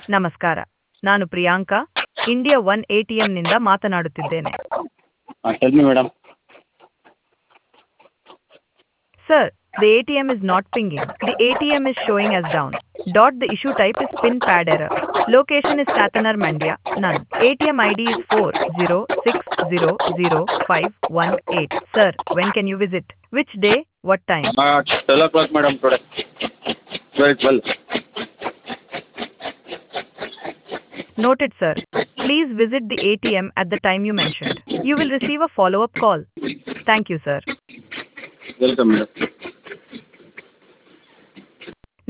ನಮಸ್ಕಾರ ನಾನು Priyanka India one A T ಎಂನಿಂದ ಮಾತನಾಡುತ್ತಿದ್ದೇನೆ ಹಾಂ tell me madam sir the A T M is not pinging the A T M is showing as down dot the issue type is pin pad error location is Sathanur Mandya ನನ್ A T M I D is four zero six zero zero five one eight sir when can you visit which day what time twelve o'clock madam today twelve twelve Noted, sir. Please visit the ATM at the time you mentioned. You will receive a follow-up call. Thank you, sir. Welcome madam